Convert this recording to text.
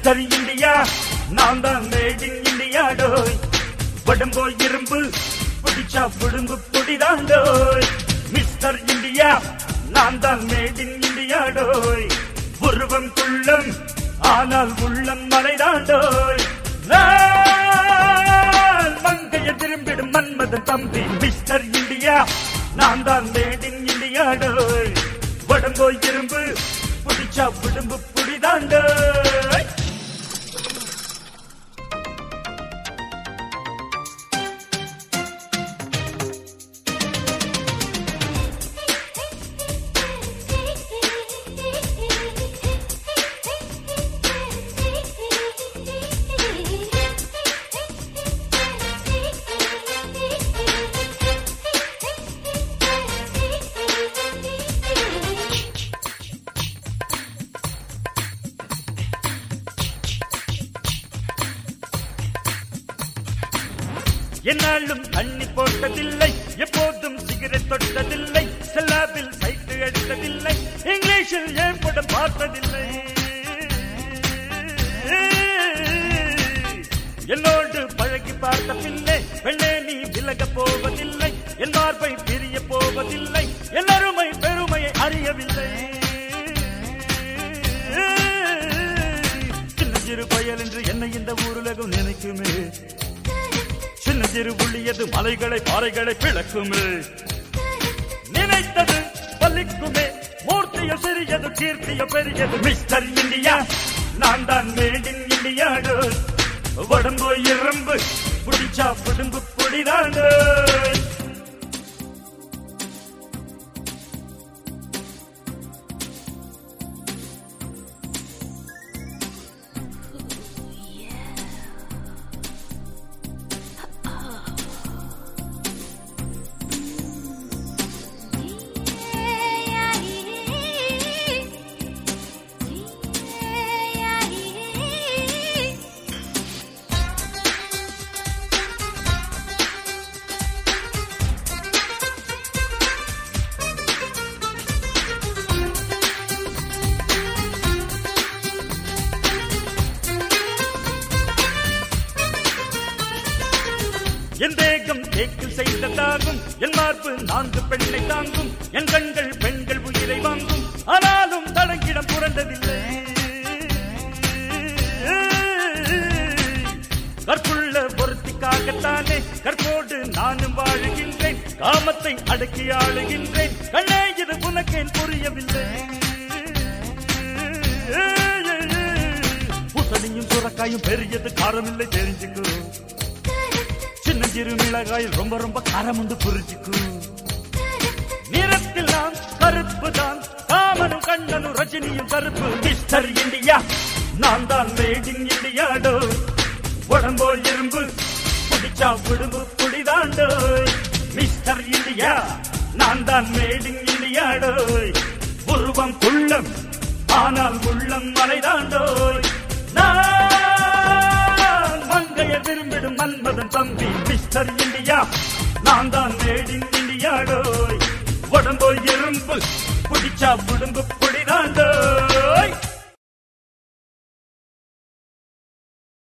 mister India நான் தான் made in India டோய் உடம்போ இரும்பு பிடிச்சா விடும்பு பொடிதாண்டோய் மிஸ்டர் இந்தியா நான் தான் மேட் இன் இந்தியா டோய் உருவம் குள்ளம் ஆனால் உள்ளம் மலைதாண்டோய் நான் மங்கைய திரும்பிடும் மன்மதன் தம்பி மிஸ்டர் இந்தியா நான் தான் மேட் இன் இந்தியா டோய் உடம்போ இரும்பு பிடிச்சா விடும்பு புடிதாண்டோய் என்னாலும் தண்ணி போட்டதில்லை எப்போதும் சிகரெட் தொட்டதில்லை செல்லாவில் சைட்டு அடித்ததில்லை இங்கிலீஷில் ஏன் படம் பார்த்ததில்லை என்னோடு பழகி பார்த்த பிள்ளை பெண்ணே நீ விலக போவதில்லை என் மார்பை பிரிய போவதில்லை என் அருமை பெருமையை அறியவில்லை சின்ன சிறு பயல் என்று என்னை இந்த ஊருலகம் நினைக்குமே சின்ன சிறு புள்ளியது மலைகளை பாறைகளை பிளக்குமே நினைத்தது பலிக்குமே மூர்த்திய சிறியது கீர்த்திய பெரியது மிஸ்டர் இந்தியா நான் தான் மேடின் இந்தியாடு உடம்பு இரும்பு புடிச்சா புடும்பு பொடிதாண்டு என் தேகம் தேக்கில் செய்ததாகும் என் மார்பு நான்கு பெண்ணை தாங்கும் என் கண்கள் பெண்கள் உயிரை வாங்கும் ஆனாலும் தடங்கிடம் புரண்டதில்லை கற்புள்ள பொருத்திக்காகத்தானே கற்போடு நானும் வாழுகின்றேன் காமத்தை அடக்கி ஆளுகின்றேன் கண்ணே இது உனக்கேன் புரியவில்லை பூசணியும் சுரக்காயும் பெரியது காரமில்லை தெரிஞ்சுக்கோ சின்ன சிறு மிளகாயில் ரொம்ப ரொம்ப காரம் உண்டு புரிஞ்சுக்கும் நிறத்தில் நான் கருப்பு தான் காமனும் கண்ணனும் ரஜினியும் கருப்பு மிஸ்டர் இந்தியா நான் தான் மேட் இன் இந்தியாடோ உடம்போ இரும்பு பிடிச்சா விடும்பு புடிதாண்டோ மிஸ்டர் இந்தியா நான் தான் மேட் இன் இந்தியாடோ உருவம் குள்ளம் ஆனால் உள்ளம் மலைதாண்டோய் நான் மங்கைய விரும்பிடும் மன்மதன் தம்பி மிஸ்டர் இந்தியா நான் தான் மேட் இன் இந்தியாடோய் உடம்போ எறும்பு பிடிச்சா விடும்பு பிடி